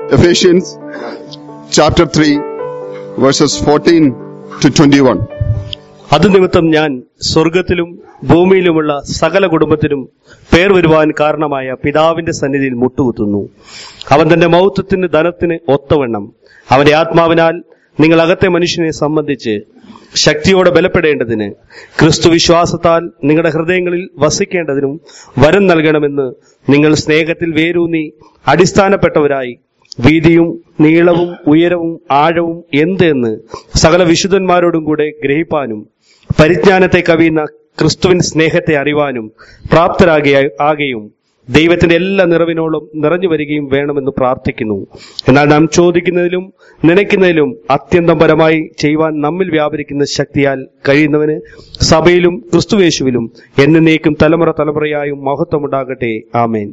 Ephesians chapter 3, verses 14 to 21. അത് നിമിത്തം ഞാൻ സ്വർഗത്തിലും ഭൂമിയിലുമുള്ള സകല കുടുംബത്തിനും പേർ വരുവാൻ കാരണമായ പിതാവിന്റെ സന്നിധിയിൽ മുട്ടുകുത്തുന്നു അവൻ തന്റെ മൗത്വത്തിന് ധനത്തിന് ഒത്തവണ്ണം അവന്റെ ആത്മാവിനാൽ നിങ്ങൾ അകത്തെ മനുഷ്യനെ സംബന്ധിച്ച് ശക്തിയോടെ ബലപ്പെടേണ്ടതിന് ക്രിസ്തു വിശ്വാസത്താൽ നിങ്ങളുടെ ഹൃദയങ്ങളിൽ വസിക്കേണ്ടതിനും വരം നൽകണമെന്ന് നിങ്ങൾ സ്നേഹത്തിൽ വേരൂന്നി അടിസ്ഥാനപ്പെട്ടവരായി വീതിയും നീളവും ഉയരവും ആഴവും എന്ത് എന്ന് സകല വിശുദ്ധന്മാരോടും കൂടെ ഗ്രഹിപ്പാനും പരിജ്ഞാനത്തെ കവിയുന്ന ക്രിസ്തുവിൻ സ്നേഹത്തെ അറിവാനും പ്രാപ്തരാകിയ ആകെയും ദൈവത്തിന്റെ എല്ലാ നിറവിനോളം നിറഞ്ഞു വരികയും വേണമെന്ന് പ്രാർത്ഥിക്കുന്നു എന്നാൽ നാം ചോദിക്കുന്നതിലും നനയ്ക്കുന്നതിലും അത്യന്തം പരമായി ചെയ്യുവാൻ നമ്മിൽ വ്യാപരിക്കുന്ന ശക്തിയാൽ കഴിയുന്നവന് സഭയിലും ക്രിസ്തുവേശുവിലും എന്നേക്കും തലമുറ തലമുറയായും മഹത്വമുണ്ടാകട്ടെ ആമേൻ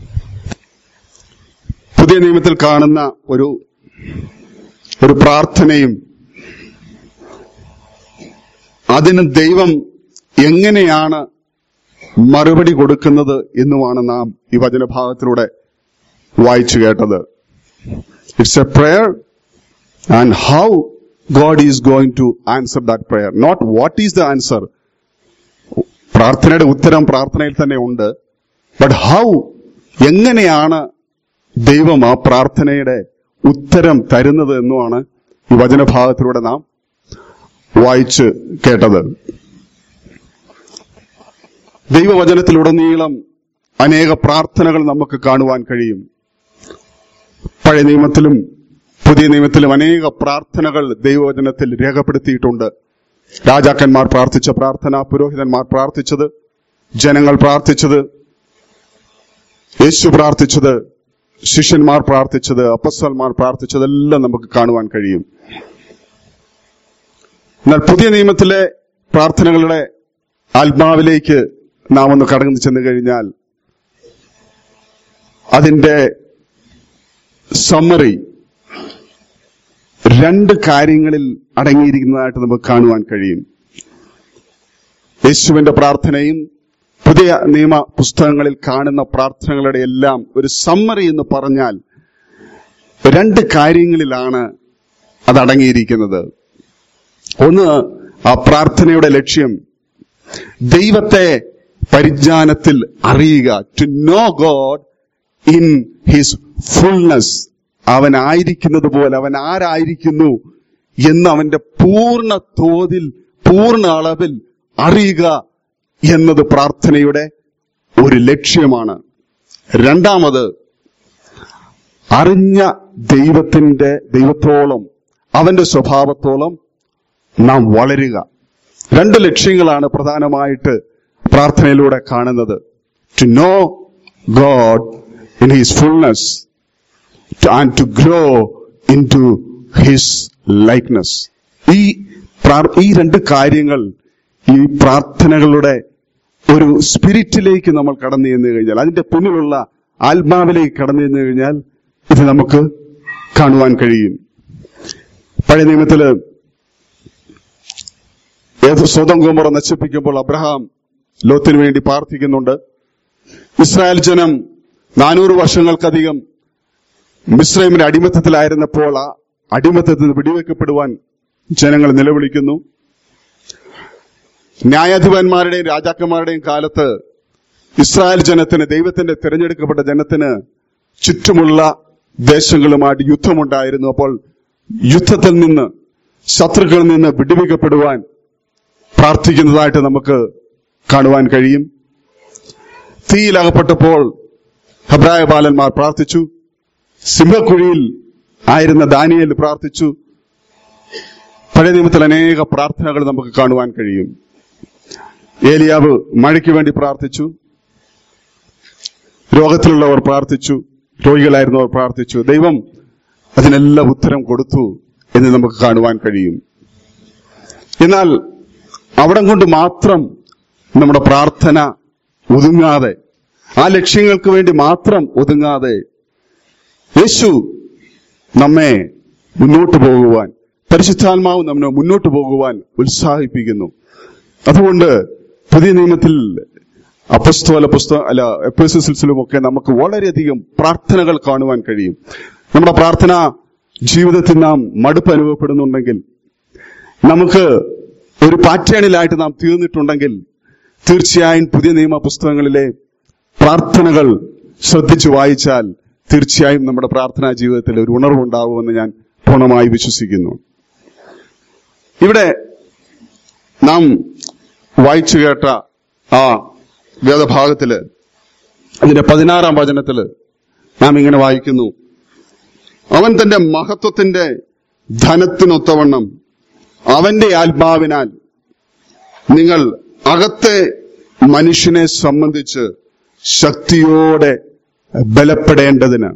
പുതിയ നിയമത്തിൽ കാണുന്ന ഒരു ഒരു പ്രാർത്ഥനയും അതിന് ദൈവം എങ്ങനെയാണ് മറുപടി കൊടുക്കുന്നത് എന്നുമാണ് നാം ഈ വചനഭാഗത്തിലൂടെ വായിച്ചു കേട്ടത് it's a prayer and how God is going to answer that prayer not what is the answer പ്രാർത്ഥനയുടെ ഉത്തരം പ്രാർത്ഥനയിൽ തന്നെ ഉണ്ട് ബട്ട് ഹൗ എങ്ങനെയാണ് ദൈവം ആ പ്രാർത്ഥനയുടെ ഉത്തരം തരുന്നത് എന്നുമാണ് ഈ വചനഭാഗത്തിലൂടെ നാം വായിച്ച് കേട്ടത് ദൈവവചനത്തിലുടനീളം അനേക പ്രാർത്ഥനകൾ നമുക്ക് കാണുവാൻ കഴിയും പഴയ നിയമത്തിലും പുതിയ നിയമത്തിലും അനേക പ്രാർത്ഥനകൾ ദൈവവചനത്തിൽ രേഖപ്പെടുത്തിയിട്ടുണ്ട് രാജാക്കന്മാർ പ്രാർത്ഥിച്ച പ്രാർത്ഥന പുരോഹിതന്മാർ പ്രാർത്ഥിച്ചത് ജനങ്ങൾ പ്രാർത്ഥിച്ചത് യേശു പ്രാർത്ഥിച്ചത് ശിഷ്യന്മാർ പ്രാർത്ഥിച്ചത് അപ്പസ്വന്മാർ പ്രാർത്ഥിച്ചതെല്ലാം നമുക്ക് കാണുവാൻ കഴിയും എന്നാൽ പുതിയ നിയമത്തിലെ പ്രാർത്ഥനകളുടെ ആത്മാവിലേക്ക് നാം ഒന്ന് കടന്നു ചെന്ന് കഴിഞ്ഞാൽ അതിന്റെ സമ്മറി രണ്ട് കാര്യങ്ങളിൽ അടങ്ങിയിരിക്കുന്നതായിട്ട് നമുക്ക് കാണുവാൻ കഴിയും യേശുവിന്റെ പ്രാർത്ഥനയും പുതിയ നിയമ പുസ്തകങ്ങളിൽ കാണുന്ന പ്രാർത്ഥനകളുടെ എല്ലാം ഒരു സമ്മറി എന്ന് പറഞ്ഞാൽ രണ്ട് കാര്യങ്ങളിലാണ് അത് അടങ്ങിയിരിക്കുന്നത് ഒന്ന് ആ പ്രാർത്ഥനയുടെ ലക്ഷ്യം ദൈവത്തെ പരിജ്ഞാനത്തിൽ അറിയുക to know God in his fullness അവൻ ആയിരിക്കുന്നത് പോലെ അവൻ ആരായിരിക്കുന്നു എന്ന് അവന്റെ പൂർണ്ണ തോതിൽ പൂർണ്ണ അളവിൽ അറിയുക എന്നത് പ്രാർത്ഥനയുടെ ഒരു ലക്ഷ്യമാണ് രണ്ടാമത് അറിഞ്ഞ ദൈവത്തിന്റെ ദൈവത്തോളം അവന്റെ സ്വഭാവത്തോളം നാം വളരുക രണ്ട് ലക്ഷ്യങ്ങളാണ് പ്രധാനമായിട്ട് പ്രാർത്ഥനയിലൂടെ കാണുന്നത് to know God in his fullness and to grow into his likeness ഈ പ്രാർ- ഈ രണ്ട് കാര്യങ്ങൾ ഈ പ്രാർത്ഥനകളുടെ ഒരു സ്പിരിറ്റിലേക്ക് നമ്മൾ കടന്നു ചെന്ന് കഴിഞ്ഞാൽ അതിന്റെ പിന്നിലുള്ള ആത്മാവിലേക്ക് കടന്നു ചെന്ന് കഴിഞ്ഞാൽ ഇത് നമുക്ക് കാണുവാൻ കഴിയും പഴയ നിയമത്തില് ഏത് സ്വതം കുമറ നശിപ്പിക്കുമ്പോൾ അബ്രഹാം ലോത്തിന് വേണ്ടി പ്രാർത്ഥിക്കുന്നുണ്ട് ഇസ്രായേൽ ജനം നാനൂറ് വർഷങ്ങൾക്കധികം മിശ്രൈമിന്റെ അടിമത്തത്തിലായിരുന്നപ്പോൾ ആ അടിമത്തത്തിൽ നിന്ന് വെടിവെക്കപ്പെടുവാൻ ജനങ്ങൾ നിലവിളിക്കുന്നു ന്യായാധിപന്മാരുടെയും രാജാക്കന്മാരുടെയും കാലത്ത് ഇസ്രായേൽ ജനത്തിന് ദൈവത്തിന്റെ തിരഞ്ഞെടുക്കപ്പെട്ട ജനത്തിന് ചുറ്റുമുള്ള ദേശങ്ങളുമായിട്ട് യുദ്ധമുണ്ടായിരുന്നു അപ്പോൾ യുദ്ധത്തിൽ നിന്ന് ശത്രുക്കളിൽ നിന്ന് വിടുവിക്കപ്പെടുവാൻ പ്രാർത്ഥിക്കുന്നതായിട്ട് നമുക്ക് കാണുവാൻ കഴിയും തീയിലകപ്പെട്ടപ്പോൾ ഹബ്രായ ബാലന്മാർ പ്രാർത്ഥിച്ചു സിംഹക്കുഴിയിൽ ആയിരുന്ന ദാനിയേൽ പ്രാർത്ഥിച്ചു പഴയ നിയമത്തിൽ അനേക പ്രാർത്ഥനകൾ നമുക്ക് കാണുവാൻ കഴിയും ഏലിയാവ് മഴയ്ക്ക് വേണ്ടി പ്രാർത്ഥിച്ചു രോഗത്തിലുള്ളവർ പ്രാർത്ഥിച്ചു രോഗികളായിരുന്നവർ പ്രാർത്ഥിച്ചു ദൈവം അതിനെല്ലാം ഉത്തരം കൊടുത്തു എന്ന് നമുക്ക് കാണുവാൻ കഴിയും എന്നാൽ അവിടം കൊണ്ട് മാത്രം നമ്മുടെ പ്രാർത്ഥന ഒതുങ്ങാതെ ആ ലക്ഷ്യങ്ങൾക്ക് വേണ്ടി മാത്രം ഒതുങ്ങാതെ യേശു നമ്മെ മുന്നോട്ട് പോകുവാൻ പരിശുദ്ധാത്മാവ് നമ്മെ മുന്നോട്ട് പോകുവാൻ ഉത്സാഹിപ്പിക്കുന്നു അതുകൊണ്ട് പുതിയ നിയമത്തിൽ അപ്പസ്തോല പുസ്തക അല്ല എപ്പിസോസിലും ഒക്കെ നമുക്ക് വളരെയധികം പ്രാർത്ഥനകൾ കാണുവാൻ കഴിയും നമ്മുടെ പ്രാർത്ഥന ജീവിതത്തിൽ നാം മടുപ്പ് അനുഭവപ്പെടുന്നുണ്ടെങ്കിൽ നമുക്ക് ഒരു പാറ്റേണിലായിട്ട് നാം തീർന്നിട്ടുണ്ടെങ്കിൽ തീർച്ചയായും പുതിയ നിയമ പുസ്തകങ്ങളിലെ പ്രാർത്ഥനകൾ ശ്രദ്ധിച്ചു വായിച്ചാൽ തീർച്ചയായും നമ്മുടെ പ്രാർത്ഥനാ ജീവിതത്തിൽ ഒരു ഉണർവുണ്ടാവുമെന്ന് ഞാൻ പൂർണ്ണമായി വിശ്വസിക്കുന്നു ഇവിടെ നാം വായിച്ചു കേട്ട ആ വേദഭാഗത്തില് അതിന്റെ പതിനാറാം വചനത്തില് നാം ഇങ്ങനെ വായിക്കുന്നു അവൻ തന്റെ മഹത്വത്തിന്റെ ധനത്തിനൊത്തവണ്ണം അവന്റെ ആത്മാവിനാൽ നിങ്ങൾ അകത്തെ മനുഷ്യനെ സംബന്ധിച്ച് ശക്തിയോടെ ബലപ്പെടേണ്ടതിന്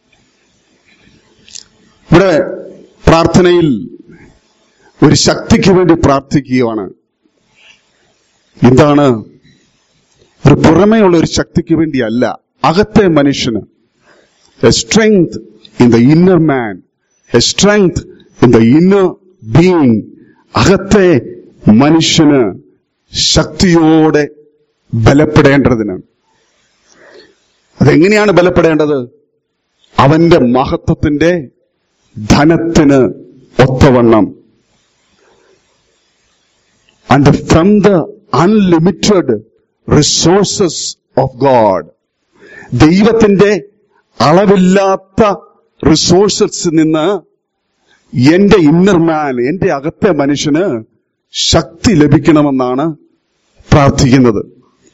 ഇവിടെ പ്രാർത്ഥനയിൽ ഒരു ശക്തിക്ക് വേണ്ടി പ്രാർത്ഥിക്കുകയാണ് എന്താണ് ഒരു പുറമേയുള്ള ഒരു ശക്തിക്ക് വേണ്ടിയല്ല അകത്തെ മനുഷ്യന് a strength in the inner man a strength in the inner being അകത്തെ മനുഷ്യന് ശക്തിയോടെ ബലപ്പെടേണ്ടതിന് അതെങ്ങനെയാണ് ബലപ്പെടേണ്ടത് അവന്റെ മഹത്വത്തിന്റെ ധനത്തിന് ഒത്തവണ്ണം and from the unlimited resources of God ദൈവത്തിന്റെ അളവില്ലാത്ത റിസോഴ്സസ് നിന്ന് എന്റെ ഇന്നർ മാൻ എന്റെ അകത്തെ മനുഷ്യന് ശക്തി ലഭിക്കണമെന്നാണ് പ്രാർത്ഥിക്കുന്നത്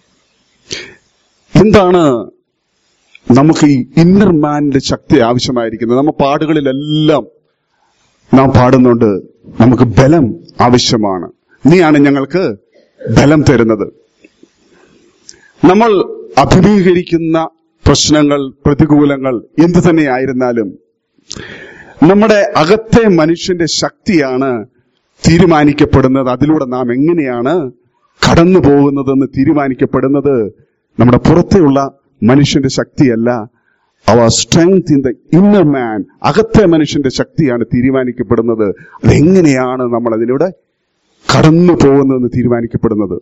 എന്താണ് നമുക്ക് ഈ ഇന്നർ മാനിന്റെ ശക്തി ആവശ്യമായിരിക്കുന്നത് നമ്മ പാടുകളിലെല്ലാം നാം പാടുന്നുണ്ട് നമുക്ക് ബലം ആവശ്യമാണ് നീയാണ് ഞങ്ങൾക്ക് ബലം തരുന്നത് നമ്മൾ അഭിമുഖീകരിക്കുന്ന പ്രശ്നങ്ങൾ പ്രതികൂലങ്ങൾ എന്തു തന്നെയായിരുന്നാലും നമ്മുടെ അകത്തെ മനുഷ്യന്റെ ശക്തിയാണ് തീരുമാനിക്കപ്പെടുന്നത് അതിലൂടെ നാം എങ്ങനെയാണ് കടന്നു പോകുന്നതെന്ന് തീരുമാനിക്കപ്പെടുന്നത് നമ്മുടെ പുറത്തെയുള്ള മനുഷ്യന്റെ ശക്തിയല്ല our strength in the inner man അകത്തെ മനുഷ്യന്റെ ശക്തിയാണ് തീരുമാനിക്കപ്പെടുന്നത് അതെങ്ങനെയാണ് നമ്മൾ അതിലൂടെ കടന്നു പോകുന്നതെന്ന് തീരുമാനിക്കപ്പെടുന്നത്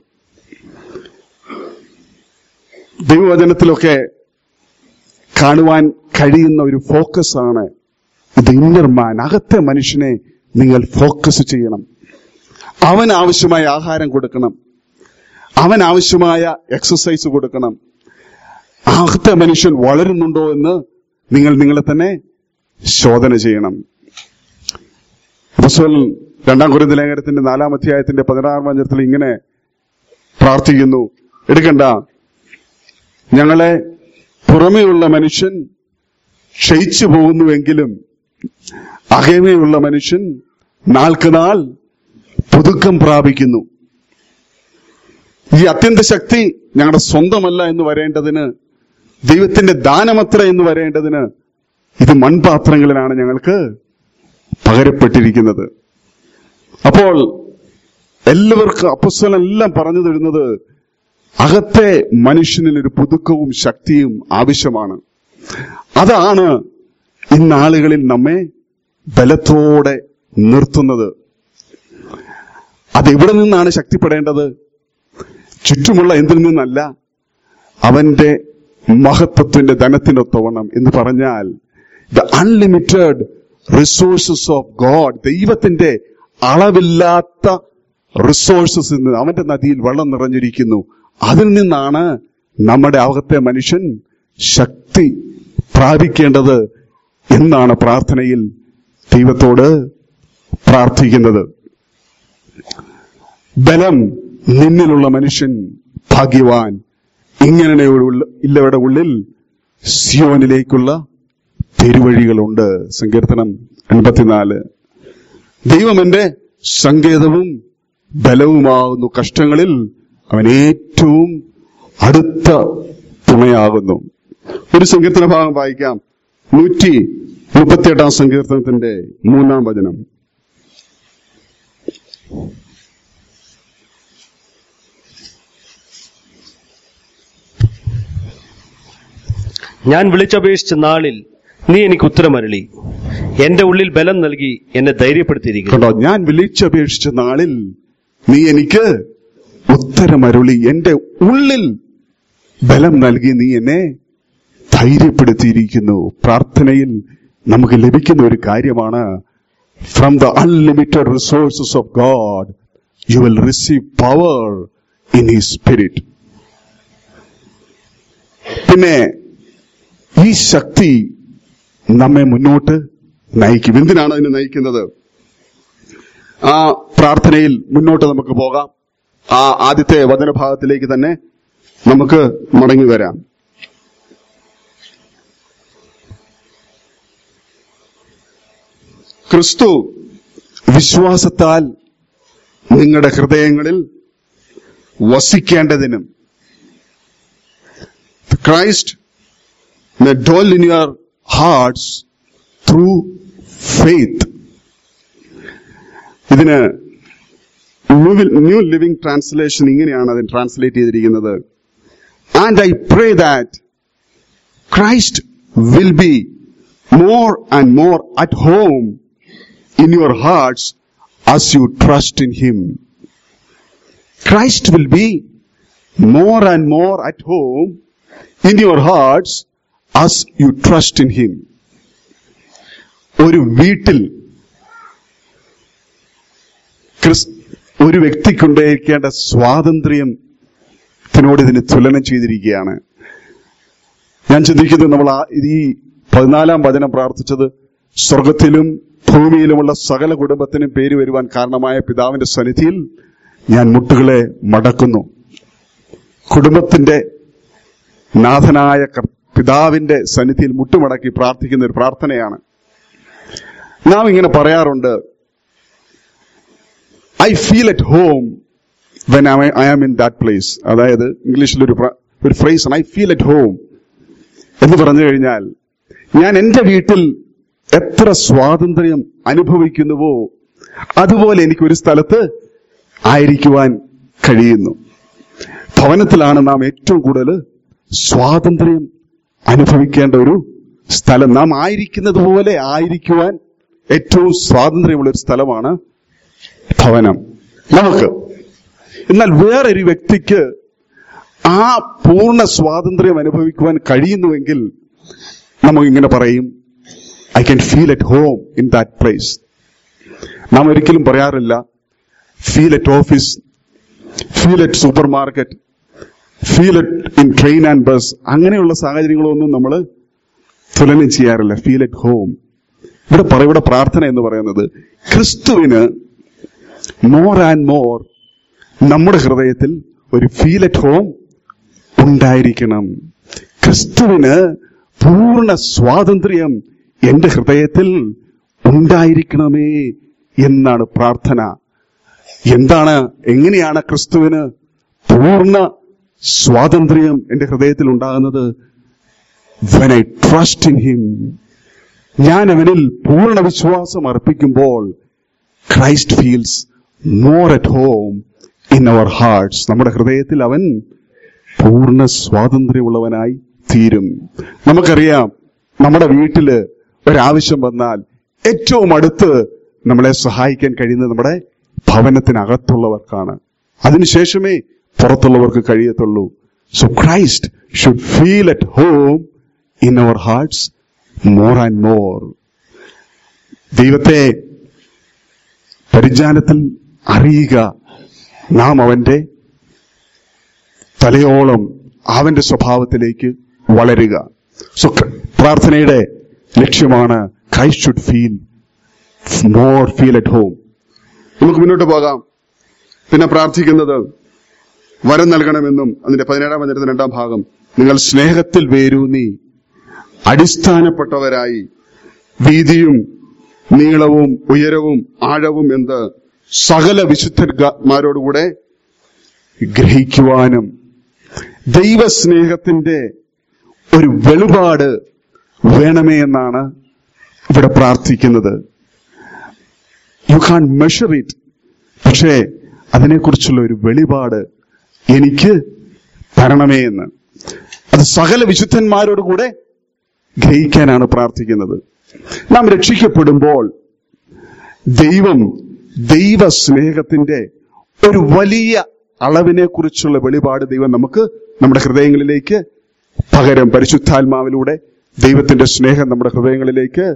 ദൈവവചനത്തിലൊക്കെ കാണുവാൻ കഴിയുന്ന ഒരു ഫോക്കസ് ആണ് ഇത് ഇന്നർ മാൻ അകത്തെ മനുഷ്യനെ നിങ്ങൾ ഫോക്കസ് ചെയ്യണം അവൻ ആവശ്യമായ ആഹാരം കൊടുക്കണം അവൻ ആവശ്യമായ എക്സസൈസ് കൊടുക്കണം അകത്തെ മനുഷ്യൻ വളരുന്നുണ്ടോ എന്ന് നിങ്ങൾ നിങ്ങളെ തന്നെ ശോധന ചെയ്യണം അപ്പോസ്തലൻ രണ്ടാം കുരുന്ന ലേഖനത്തിന്റെ നാലാം അധ്യായത്തിന്റെ പതിനാറാം വചനത്തിൽ ഇങ്ങനെ പ്രാർത്ഥിക്കുന്നു എടുക്കണ്ട ഞങ്ങളെ പുറമെയുള്ള മനുഷ്യൻ ക്ഷയിച്ചു പോകുന്നുവെങ്കിലും അകമയുള്ള മനുഷ്യൻ നാൾക്കുനാൾ പുതുക്കം പ്രാപിക്കുന്നു ഈ അത്യന്ത ശക്തി ഞങ്ങളുടെ സ്വന്തമല്ല എന്ന് വരേണ്ടതിന് ദൈവത്തിന്റെ ദാനമത്ര എന്ന് വരേണ്ടതിന് ഇത് മൺപാത്രങ്ങളിലാണ് ഞങ്ങൾക്ക് പകരപ്പെട്ടിരിക്കുന്നത് അപ്പോൾ എല്ലാവർക്കും അപ്പസ്വലം എല്ലാം പറഞ്ഞു തരുന്നത് അകത്തെ മനുഷ്യനിൽ ഒരു പുതുക്കവും ശക്തിയും ആവശ്യമാണ് അതാണ് ഇന്നാളുകളിൽ നമ്മെ ബലത്തോടെ നിർത്തുന്നത് അതെവിടെ നിന്നാണ് ശക്തിപ്പെടേണ്ടത് ചുറ്റുമുള്ള എന്തിൽ നിന്നല്ല അവന്റെ മഹത്വത്തിന്റെ ധനത്തിനൊത്തവണ്ണം എന്ന് പറഞ്ഞാൽ the unlimited resources of God ദൈവത്തിന്റെ അളവില്ലാത്ത റിസോഴ്സസ് നിന്ന് അവന്റെ നദിയിൽ വെള്ളം നിറഞ്ഞിരിക്കുന്നു അതിൽ നിന്നാണ് നമ്മുടെ അകത്തെ മനുഷ്യൻ ശക്തി പ്രാപിക്കേണ്ടത് എന്നാണ് പ്രാർത്ഥനയിൽ ദൈവത്തോട് പ്രാർത്ഥിക്കുന്നത് ബലം നിന്നിലുള്ള മനുഷ്യൻ ഭാഗ്യവാൻ ഇങ്ങനെ ഇല്ലവരുടെ ഉള്ളിൽ സിയോനിലേക്കുള്ള തെരുവഴികളുണ്ട് സങ്കീർത്തനം എൺപത്തിനാല് ദൈവം എന്റെ സങ്കേതവും ബലവുമാകുന്നു കഷ്ടങ്ങളിൽ അവൻ ഏറ്റവും അടുത്ത തുണയാകുന്നു ഒരു സങ്കീർത്തന ഭാഗം വായിക്കാം നൂറ്റി മുപ്പത്തിയെട്ടാം സങ്കീർത്തനത്തിന്റെ മൂന്നാം വചനം ഞാൻ വിളിച്ചപേക്ഷിച്ച നാളിൽ നീ എനിക്ക് ഉത്തരമരളി എന്റെ ഉള്ളിൽ ബലം നൽകി എന്നെ ധൈര്യപ്പെടുത്തിയിരിക്കുന്നു കണ്ടോ ഞാൻ വിളിച്ചപേക്ഷിച്ച നാളിൽ നീ എനിക്ക് ഉത്തരമരുളി എന്റെ ഉള്ളിൽ ബലം നൽകി നീ എന്നെ ധൈര്യപ്പെടുത്തിയിരിക്കുന്നു പ്രാർത്ഥനയിൽ നമുക്ക് ലഭിക്കുന്ന ഒരു കാര്യമാണ് from the unlimited resources of God you will receive power in he spirit പിന്നെ ഈ ശക്തി നമ്മെ മുന്നോട്ട് നയിക്കും എന്തിനാണ് അതിനെ നയിക്കുന്നത് ആ പ്രാർത്ഥനയിൽ മുന്നോട്ട് നമുക്ക് പോകാം ആ ആദ്യത്തെ വചനഭാഗത്തിലേക്ക് തന്നെ നമുക്ക് മടങ്ങി വരാം ക്രിസ്തു വിശ്വാസത്താൽ നിങ്ങളുടെ ഹൃദയങ്ങളിൽ വസിക്കേണ്ടതിനും Christ may dwell in your hearts through faith. ഇതിന് ന്യൂ ലിവിംഗ് ട്രാൻസ്ലേഷൻ ഇങ്ങനെയാണ് അതിന് ട്രാൻസ്ലേറ്റ് ചെയ്തിരിക്കുന്നത് and I pray that Christ will be more and more at home in your hearts as you trust in him. Christ will be more and more at home in your hearts as you trust in him. ഒരു വീട്ടിൽ Chris ഒരു വ്യക്തിക്കുണ്ടായിരിക്കേണ്ട സ്വാതന്ത്ര്യത്തിനോട് ഇതിന് തുലനം ചെയ്തിരിക്കുകയാണ് ഞാൻ ചിന്തിക്കുന്നത് നമ്മൾ ആ ഈ പതിനാലാം വചനം പ്രാർത്ഥിച്ചത് സ്വർഗത്തിലും ഭൂമിയിലുമുള്ള സകല കുടുംബത്തിനും പേര് വരുവാൻ കാരണമായ പിതാവിന്റെ സന്നിധിയിൽ ഞാൻ മുട്ടുകളെ മടക്കുന്നു കുടുംബത്തിന്റെ നാഥനായ കർ- പിതാവിന്റെ സന്നിധിയിൽ മുട്ടുമടക്കി പ്രാർത്ഥിക്കുന്ന ഒരു പ്രാർത്ഥനയാണ് നാം ഇങ്ങനെ പറയാറുണ്ട് I feel at home when I am in that place അതായത് ഇംഗ്ലീഷിൽ ഒരു പ്ര- ഒരു phrase I feel at home എന്ന് പറഞ്ഞു കഴിഞ്ഞാൽ ഞാൻ എന്റെ വീട്ടിൽ എത്ര സ്വാതന്ത്ര്യം അനുഭവിക്കുന്നുവോ അതുപോലെ എനിക്ക് ഒരു സ്ഥലത്ത് ആയിരിക്കുവാൻ കഴിയുന്നു ഭവനത്തിലാണ് നാം ഏറ്റവും കൂടുതൽ സ്വാതന്ത്ര്യം അനുഭവിക്കേണ്ട ഒരു സ്ഥലം നാം ആയിരിക്കുന്നത് പോലെ ആയിരിക്കുവാൻ ഏറ്റവും സ്വാതന്ത്ര്യമുള്ള ഒരു സ്ഥലമാണ് ഭവനം നമുക്ക് എന്നാൽ വേറൊരു വ്യക്തിക്ക് ആ പൂർണ്ണ സ്വാതന്ത്ര്യം അനുഭവിക്കുവാൻ കഴിയുന്നുവെങ്കിൽ നമുക്ക് ഇങ്ങനെ പറയും I can feel at home in that place നാം ഒരിക്കലും പറയാറില്ല feel at office feel at supermarket feel at in train and bus അങ്ങനെയുള്ള സാഹചര്യങ്ങളൊന്നും നമ്മൾ തുലനം ചെയ്യാറില്ല ഫീൽ അറ്റ് ഹോം ഇവിടെ പറ ഇവിടെ പ്രാർത്ഥന എന്ന് പറയുന്നത് ക്രിസ്തുവിന് മോർ ആൻഡ് മോർ നമ്മുടെ ഹൃദയത്തിൽ ഒരു ഫീൽ അറ്റ് ഹോം ഉണ്ടായിരിക്കണം ക്രിസ്തുവിന് പൂർണ്ണ സ്വാതന്ത്ര്യം എന്റെ ഹൃദയത്തിൽ ഉണ്ടായിരിക്കണമേ എന്നാണ് പ്രാർത്ഥന എന്താണ് എങ്ങനെയാണ് ക്രിസ്തുവിന് പൂർണ്ണ സ്വാതന്ത്ര്യം എന്റെ ഹൃദയത്തിൽ ഉണ്ടാകുന്നത് when I trust in him ഞാൻ അവനിൽ പൂർണ്ണ വിശ്വാസം അർപ്പിക്കുമ്പോൾ Christ feels more at home in our hearts നമ്മുടെ ഹൃദയത്തിൽ അവൻ പൂർണ്ണ സ്വാതന്ത്ര്യമുള്ളവനായി തീരും നമുക്കറിയാം നമ്മുടെ വീട്ടില് ഒരാവശ്യം വന്നാൽ ഏറ്റവും അടുത്ത് നമ്മളെ സഹായിക്കാൻ കഴിയുന്നത് നമ്മുടെ ഭവനത്തിനകത്തുള്ളവർക്കാണ് അതിനുശേഷമേ പുറത്തുള്ളവർക്ക് കഴിയത്തുള്ളൂ so Christ should feel at home in our hearts more and more ദൈവത്തെ പരിജ്ഞാനത്തിൽ അറിയുക നാം അവന്റെ തലയോളം അവന്റെ സ്വഭാവത്തിലേക്ക് വളരുക സോ പ്രാർത്ഥനയുടെ ലക്ഷ്യമാണ് Christ should feel more feel at home നമുക്ക് മുന്നോട്ട് പോകാം പിന്നെ പ്രാർത്ഥിക്കുന്നത് വരം നൽകണമെന്നും അതിന്റെ പതിനേഴാം വചനത്തിന്റെ രണ്ടാം ഭാഗം നിങ്ങൾ സ്നേഹത്തിൽ വേരൂന്നി അടിസ്ഥാനപ്പെട്ടവരായി വീതിയും നീളവും ഉയരവും ആഴവും എന്ത് സകല വിശുദ്ധന്മാരോടുകൂടെ ഗ്രഹിക്കുവാനും ദൈവസ്നേഹത്തിന്റെ ഒരു വെളിപാട് വേണമേ എന്നാണ് ഇവിടെ പ്രാർത്ഥിക്കുന്നത് യു കാൺ മെഷർ ഇറ്റ് പക്ഷേ അതിനെക്കുറിച്ചുള്ള ഒരു വെളിപാട് എനിക്ക് തരണമേ എന്ന് അത് സകല വിശുദ്ധന്മാരോട് കൂടെ ഗ്രഹിക്കാനാണ് പ്രാർത്ഥിക്കുന്നത് നാം രക്ഷിക്കപ്പെടുമ്പോൾ ദൈവം ദൈവ സ്നേഹത്തിന്റെ ഒരു വലിയ അളവിനെ കുറിച്ചുള്ള വെളിപാട് ദൈവം നമുക്ക് നമ്മുടെ ഹൃദയങ്ങളിലേക്ക് പകരം പരിശുദ്ധാത്മാവിലൂടെ ദൈവത്തിന്റെ സ്നേഹം നമ്മുടെ ഹൃദയങ്ങളിലേക്ക്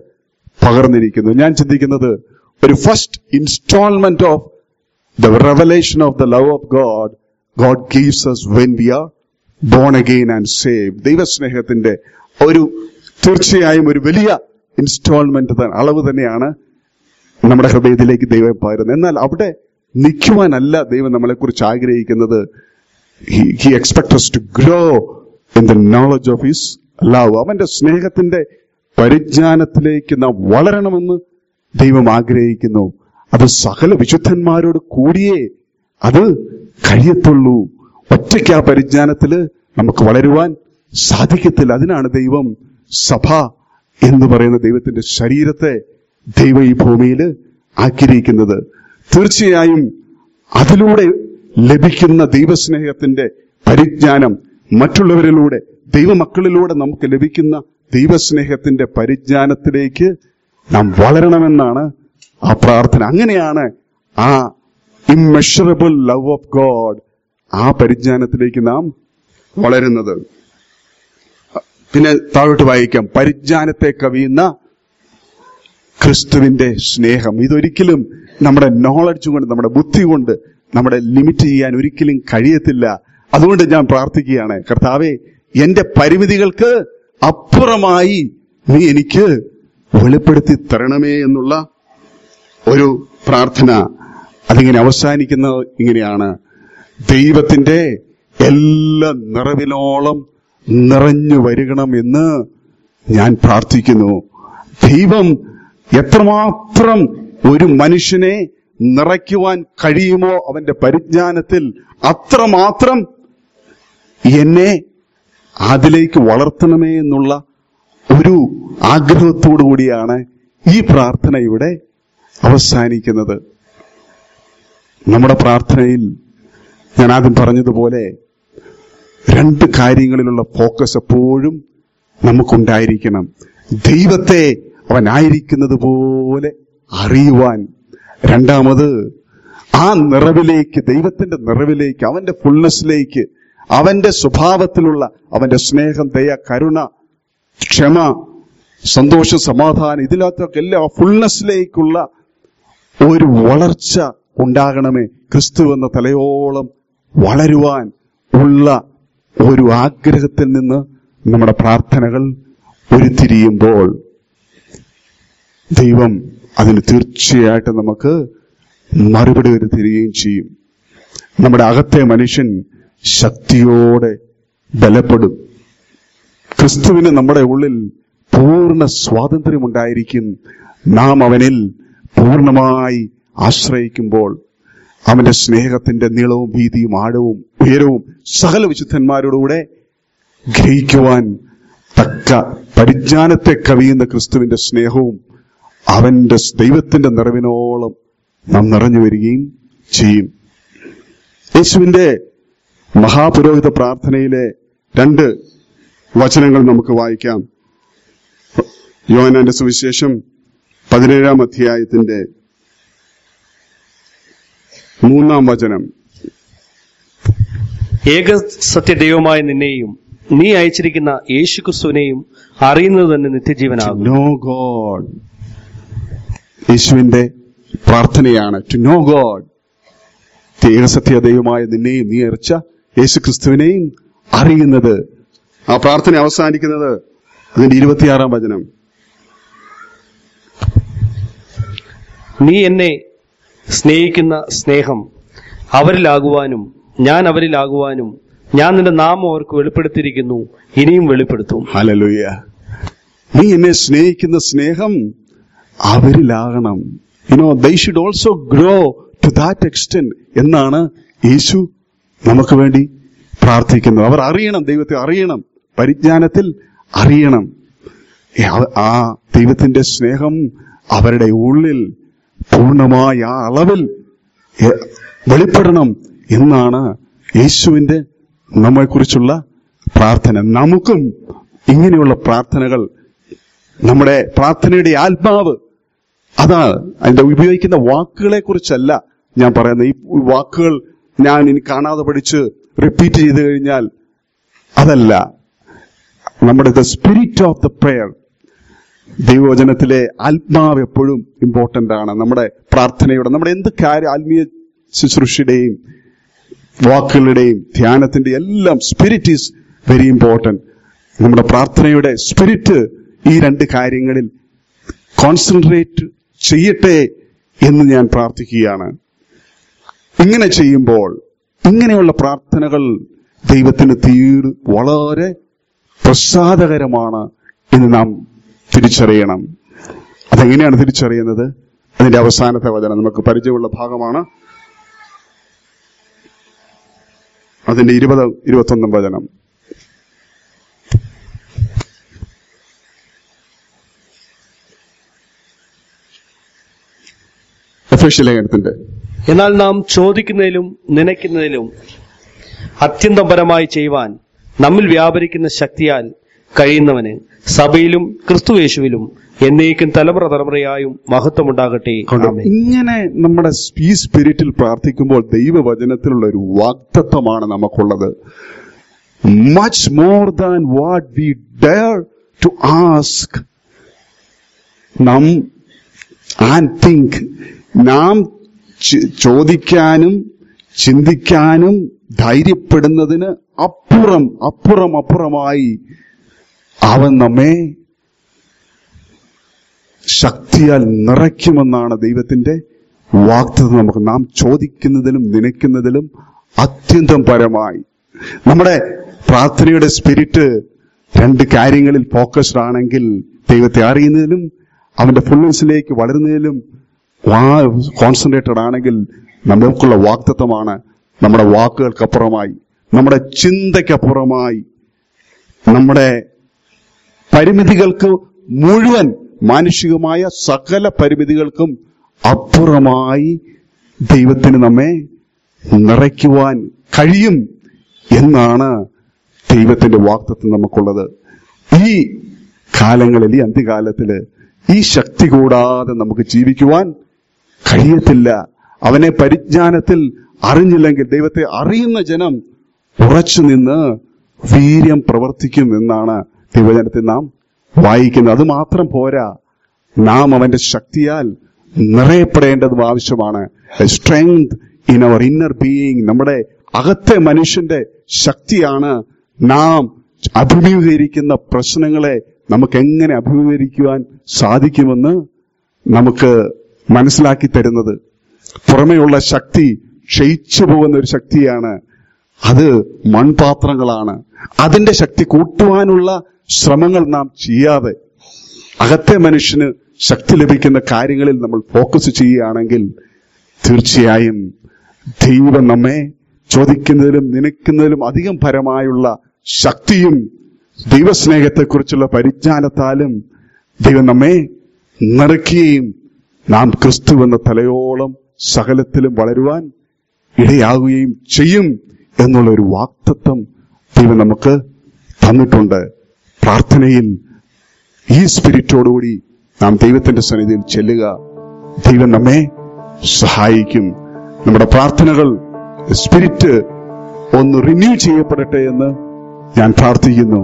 പകർന്നിരിക്കുന്നു ഞാൻ ചിന്തിക്കുന്നത് ഒരു first instalment of the revelation of the love of God God gives us when we are born again and save ദൈവസ്നേഹത്തിന്റെ ഒരു തീർച്ചയായും ഒരു വലിയ ഇൻസ്റ്റാൾമെന്റ് അളവ് തന്നെയാണ് നമ്മുടെ ഹൃദയത്തിലേക്ക് ദൈവം പകരുന്നത് എന്നാൽ അവിടെ നിൽക്കുവാനല്ല ദൈവം നമ്മളെ കുറിച്ച് ആഗ്രഹിക്കുന്നത് he expect to grow in the knowledge of his love അവന്റെ സ്നേഹത്തിന്റെ പരിജ്ഞാനത്തിലേക്ക് നാം വളരണമെന്ന് ദൈവം ആഗ്രഹിക്കുന്നു അത് സകല വിശുദ്ധന്മാരോട് കൂടിയേ അത് കഴിയത്തുള്ളൂ ഒറ്റയ്ക്ക് ആ പരിജ്ഞാനത്തില് നമുക്ക് വളരുവാൻ സാധിക്കത്തില്ല അതിനാണ് ദൈവം സഭ എന്ന് പറയുന്ന ദൈവത്തിന്റെ ശരീരത്തെ ദൈവം ഈ ഭൂമിയിൽ ആക്കിയിരിക്കുന്നത് തീർച്ചയായും അതിലൂടെ ലഭിക്കുന്ന ദൈവസ്നേഹത്തിന്റെ പരിജ്ഞാനം മറ്റുള്ളവരിലൂടെ ദൈവമക്കളിലൂടെ നമുക്ക് ലഭിക്കുന്ന ദൈവസ്നേഹത്തിന്റെ പരിജ്ഞാനത്തിലേക്ക് നാം വളരണമെന്നാണ് ആ പ്രാർത്ഥന അങ്ങനെയാണ് ആ ഇമ്മെഷറബിൾ ലവ് ഓഫ് ഗോഡ് ആ പരിജ്ഞാനത്തിലേക്ക് നാം വളരുന്നത് പിന്നെ താഴോട്ട് വായിക്കാം പരിജ്ഞാനത്തെ കവിയുന്ന ക്രിസ്തുവിന്റെ സ്നേഹം ഇതൊരിക്കലും നമ്മുടെ നോളജ് കൊണ്ട് നമ്മുടെ ബുദ്ധി കൊണ്ട് നമ്മുടെ ലിമിറ്റ് ചെയ്യാൻ ഒരിക്കലും കഴിയത്തില്ല അതുകൊണ്ട് ഞാൻ പ്രാർത്ഥിക്കുകയാണ് കർത്താവെ എന്റെ പരിമിതികൾക്ക് അപ്പുറമായി നീ എനിക്ക് വെളിപ്പെടുത്തി തരണമേ എന്നുള്ള ഒരു പ്രാർത്ഥന അതിങ്ങനെ അവസാനിക്കുന്നത് ഇങ്ങനെയാണ് ദൈവത്തിന്റെ എല്ലാ നിറവിനോളം നിറഞ്ഞു വരികണം എന്ന് ഞാൻ പ്രാർത്ഥിക്കുന്നു ദൈവം എത്രമാത്രം ഒരു മനുഷ്യനെ നിറയ്ക്കുവാൻ കഴിയുമോ അവന്റെ പരിജ്ഞാനത്തിൽ അത്രമാത്രം എന്നെ അതിലേക്ക് വളർത്തണമേ എന്നുള്ള ഒരു ആഗ്രഹത്തോടു കൂടിയാണ് ഈ പ്രാർത്ഥന ഇവിടെ അവസാനിക്കുന്നത് നമ്മുടെ പ്രാർത്ഥനയിൽ ഞാൻ ആദ്യം പറഞ്ഞതുപോലെ രണ്ട് കാര്യങ്ങളിലുള്ള ഫോക്കസ് എപ്പോഴും നമുക്കുണ്ടായിരിക്കണം ദൈവത്തെ അവനായിരിക്കുന്നത് പോലെ അറിയുവാൻ രണ്ടാമത് ആ നിറവിലേക്ക് ദൈവത്തിന്റെ നിറവിലേക്ക് അവന്റെ ഫുൾനെസ്സിലേക്ക് അവന്റെ സ്വഭാവത്തിലുള്ള അവന്റെ സ്നേഹം ദയ കരുണ ക്ഷമ സന്തോഷം സമാധാനം ഇതിനകത്തൊക്കെ എല്ലാ ഫുൾനെസ്സിലേക്കുള്ള ഒരു വളർച്ച ഉണ്ടാകണമേ ക്രിസ്തു എന്ന തലയോളം വളരുവാൻ ഉള്ള ഒരു ആഗ്രഹത്തിൽ നിന്ന് നമ്മുടെ പ്രാർത്ഥനകൾ ഉരുത്തിരിയുമ്പോൾ ദൈവം അതിന് തീർച്ചയായിട്ടും നമുക്ക് മറുപടി വരുത്തിരികയും ചെയ്യും നമ്മുടെ അകത്തെ മനുഷ്യൻ ശക്തിയോടെ ബലപ്പെടും ക്രിസ്തുവിന് നമ്മുടെ ഉള്ളിൽ പൂർണ്ണ സ്വാതന്ത്ര്യമുണ്ടായിരിക്കും നാം അവനിൽ പൂർണ്ണമായി ആശ്രയിക്കുമ്പോൾ അവന്റെ സ്നേഹത്തിന്റെ നീളവും ഭീതിയും ആഴവും ഉയരവും സകല വിശുദ്ധന്മാരോടുകൂടെ ഗ്രഹിക്കുവാൻ തക്ക പരിജ്ഞാനത്തെ കവിയുന്ന ക്രിസ്തുവിന്റെ സ്നേഹവും അവന്റെ ദൈവത്തിന്റെ നിറവിനോളം നാം നിറഞ്ഞു വരികയും ചെയ്യും യേശുവിന്റെ മഹാപുരോഹിത പ്രാർത്ഥനയിലെ രണ്ട് വചനങ്ങൾ നമുക്ക് വായിക്കാം യോഹനാന്റെ സുവിശേഷം പതിനേഴാം അധ്യായത്തിന്റെ മൂന്നാം വചനം ഏക സത്യദൈവമായ നിന്നെയും നീ അയച്ചിരിക്കുന്ന യേശുക്രിസ്തുവിനെയും അറിയുന്നത് തന്നെ നിത്യജീവനാകും നോ ഗോഡ് യേശുവിന്റെ പ്രാർത്ഥനയാണ് ടു നോ ഗോഡ് ഏകസത്യ ദൈവമായ നിന്നെയും നീ അയച്ച യേശു ക്രിസ്തുവിനെയും അറിയുന്നത് ആ പ്രാർത്ഥന അവസാനിക്കുന്നത് അതിന്റെ ഇരുപത്തിയാറാം വചനം നീ എന്നെ സ്നേഹിക്കുന്ന സ്നേഹം അവരിലാകുവാനും ഞാൻ അവരിലാകുവാനും ഞാൻ നിന്റെ നാമം അവർക്ക് വെളിപ്പെടുത്തിയിരിക്കുന്നു ഇനിയും വെളിപ്പെടുത്തും ഹലലുയ നീ എന്നെ സ്നേഹിക്കുന്ന സ്നേഹം അവരിലാകണം you know they should also grow to that extent എന്നാണ് യേശു നമുക്ക് വേണ്ടി പ്രാർത്ഥിക്കുന്നത് അവർ അറിയണം ദൈവത്തെ അറിയണം പരിജ്ഞാനത്തിൽ അറിയണം ഏ, ആ- ആ ദൈവത്തിന്റെ സ്നേഹം അവരുടെ ഉള്ളിൽ പൂർണ്ണമായ ആ അളവിൽ ഏ, വെളിപ്പെടണം എന്നാണ് യേശുവിന്റെ നമ്മെക്കുറിച്ചുള്ള പ്രാർത്ഥന നമുക്കും ഇങ്ങനെയുള്ള പ്രാർത്ഥനകൾ നമ്മുടെ പ്രാർത്ഥനയുടെ ആത്മാവ് അതാ അതിന്റെ ഉപയോഗിക്കുന്ന വാക്കുകളെ കുറിച്ചല്ല ഞാൻ പറയുന്നത് ഈ വാക്കുകൾ ഞാൻ ഇനി കാണാതെ പഠിച്ച് റിപ്പീറ്റ് ചെയ്ത് കഴിഞ്ഞാൽ അതല്ല നമ്മുടെ the spirit of the prayer ദൈവവചനത്തിലെ ആത്മാവ് എപ്പോഴും ഇമ്പോർട്ടന്റ് ആണ് നമ്മുടെ പ്രാർത്ഥനയുടെ നമ്മുടെ എന്ത് കാര്യം ആത്മീയ ശുശ്രൂഷയുടെയും വാക്കുകളുടെയും ധ്യാനത്തിന്റെ എല്ലാം സ്പിരിറ്റ് ഈസ് വെരി ഇമ്പോർട്ടന്റ് നമ്മുടെ പ്രാർത്ഥനയുടെ സ്പിരിറ്റ് ഈ രണ്ട് കാര്യങ്ങളിൽ കോൺസെൻട്രേറ്റ് ചെയ്യട്ടെ എന്ന് ഞാൻ പ്രാർത്ഥിക്കുകയാണ് ഇങ്ങനെ ചെയ്യുമ്പോൾ ഇങ്ങനെയുള്ള പ്രാർത്ഥനകൾ ദൈവത്തിന് തീർ വളരെ പ്രസാദകരമാണ് എന്ന് നാം തിരിച്ചറിയണം അതെങ്ങനെയാണ് തിരിച്ചറിയുന്നത് അതിന്റെ അവസാനത്തെ വചനം നമുക്ക് പരിചയമുള്ള ഭാഗമാണ് അതിന്റെ ഇരുപത് ഇരുപത്തൊന്നും വചനം എഫേഷ്യ ലേഖനത്തിന്റെ എന്നാൽ നാം ചോദിക്കുന്നതിലും നനയ്ക്കുന്നതിലും അത്യന്തം പരമായി ചെയ്യുവാൻ നമ്മിൽ വ്യാപരിക്കുന്ന ശക്തിയാൽ കഴിയുന്നവന് സഭയിലും ക്രിസ്തുയേശുവിലും എന്നേക്കും തലമുറ തലമുറയായും മഹത്വമുണ്ടാകട്ടെ ആമേൻ. ഇങ്ങനെ നമ്മുടെ ഈ സ്പിരിറ്റിൽ പ്രാർത്ഥിക്കുമ്പോൾ ദൈവവചനത്തിലുള്ള ഒരു വാഗ്ദത്വമാണ് നമുക്കുള്ളത് much more than what we dare to ask നാം ആൻഡ് തിങ്ക് നാം ചി- ചോദിക്കാനും ചിന്തിക്കാനും ധൈര്യപ്പെടുന്നതിന് അപ്പുറം അപ്പുറം അപ്പുറമായി അവൻ നമ്മെ ശക്തിയാൽ നിറയ്ക്കുമെന്നാണ് ദൈവത്തിന്റെ വാക്തത്വം നമുക്ക് നാം ചോദിക്കുന്നതിലും നനയ്ക്കുന്നതിലും അത്യന്തം പരമായി നമ്മുടെ പ്രാർത്ഥനയുടെ സ്പിരിറ്റ് രണ്ട് കാര്യങ്ങളിൽ ഫോക്കസ്ഡ് ആണെങ്കിൽ ദൈവത്തെ അറിയുന്നതിലും അവന്റെ ഫുൾനെസ്സിലേക്ക് വളരുന്നതിലും കോൺസെൻട്രേറ്റഡ് ആണെങ്കിൽ നമുക്കുള്ള വാക്തത്വമാണ് നമ്മുടെ വാക്കുകൾക്കപ്പുറമായി നമ്മുടെ ചിന്തയ്ക്കപ്പുറമായി നമ്മുടെ പരിമിതികൾക്ക് മുഴുവൻ മാനുഷികമായ സകല പരിമിതികൾക്കും അപ്പുറമായി ദൈവത്തിന് നമ്മെ നിറയ്ക്കുവാൻ കഴിയും എന്നാണ് ദൈവത്തിന്റെ വാക്തത്വം നമുക്കുള്ളത് ഈ കാലങ്ങളിൽ ഈ അന്ത്യകാലത്തില് ഈ ശക്തി കൂടാതെ നമുക്ക് ജീവിക്കുവാൻ കഴിയത്തില്ല അവനെ പരിജ്ഞാനത്തിൽ അറിഞ്ഞില്ലെങ്കിൽ ദൈവത്തെ അറിയുന്ന ജനം ഉറച്ചു നിന്ന് വീര്യം പ്രവർത്തിക്കും എന്നാണ് ദൈവജനത്തിൽ നാം വായിക്കുന്നത് അത് മാത്രം പോരാ നാം അവന്റെ ശക്തിയാൽ നിറയപ്പെടേണ്ടതും ആവശ്യമാണ് strength in our inner being നമ്മുടെ അകത്തെ മനുഷ്യന്റെ ശക്തിയാണ് നാം അഭിമുഖീകരിക്കുന്ന പ്രശ്നങ്ങളെ നമുക്ക് എങ്ങനെ അഭിമുഖീകരിക്കുവാൻ സാധിക്കുമെന്ന് നമുക്ക് മനസ്സിലാക്കി തരുന്നത് പുറമെയുള്ള ശക്തി ക്ഷയിച്ചു പോകുന്ന ഒരു ശക്തിയാണ് അത് മൺപാത്രങ്ങളാണ് അതിന്റെ ശക്തി കൂട്ടുവാനുള്ള ശ്രമങ്ങൾ നാം ചെയ്യാതെ അകത്തെ മനുഷ്യന് ശക്തി ലഭിക്കുന്ന കാര്യങ്ങളിൽ നമ്മൾ ഫോക്കസ് ചെയ്യുകയാണെങ്കിൽ തീർച്ചയായും ദൈവം നമ്മെ ചോദിക്കുന്നതിലും നനയ്ക്കുന്നതിലും അധികം പരമായുള്ള ശക്തിയും ദൈവസ്നേഹത്തെക്കുറിച്ചുള്ള പരിജ്ഞാനത്താലും ദൈവം നമ്മെ നിറയ്ക്കുകയും നാം ക്രിസ്തു എന്ന തലയോളം സകലത്തിലും വളരുവാൻ ഇടയാകുകയും ചെയ്യും എന്നുള്ള ഒരു വാക്തത്വം ദൈവം നമുക്ക് തന്നിട്ടുണ്ട് പ്രാർത്ഥനയിൽ ഈ സ്പിരിറ്റോടുകൂടി നാം ദൈവത്തിന്റെ സന്നിധിയിൽ ചെല്ലുക ദൈവം നമ്മെ സഹായിക്കും നമ്മുടെ പ്രാർത്ഥനകൾ സ്പിരിറ്റ് ഒന്ന് റിന്യൂ ചെയ്യപ്പെടട്ടെ എന്ന് ഞാൻ പ്രാർത്ഥിക്കുന്നു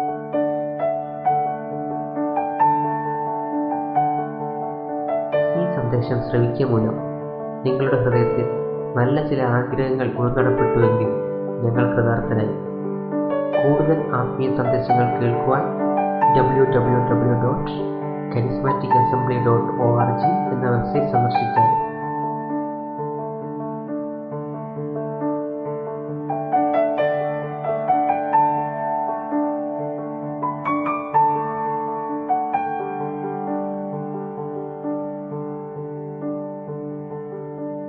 ഈ സന്ദേശം ശ്രവിക്കുക മൂലം നിങ്ങളുടെ ഹൃദയത്തിൽ നല്ല ചില ആഗ്രഹങ്ങൾ ഉൾക്കടപ്പെട്ടുവെങ്കിൽ ഞങ്ങൾ കൃതാർത്ഥരായി കൂടുതൽ ആത്മീയ സന്ദേശങ്ങൾ കേൾക്കുവാൻ W W W dot charismatic assembly dot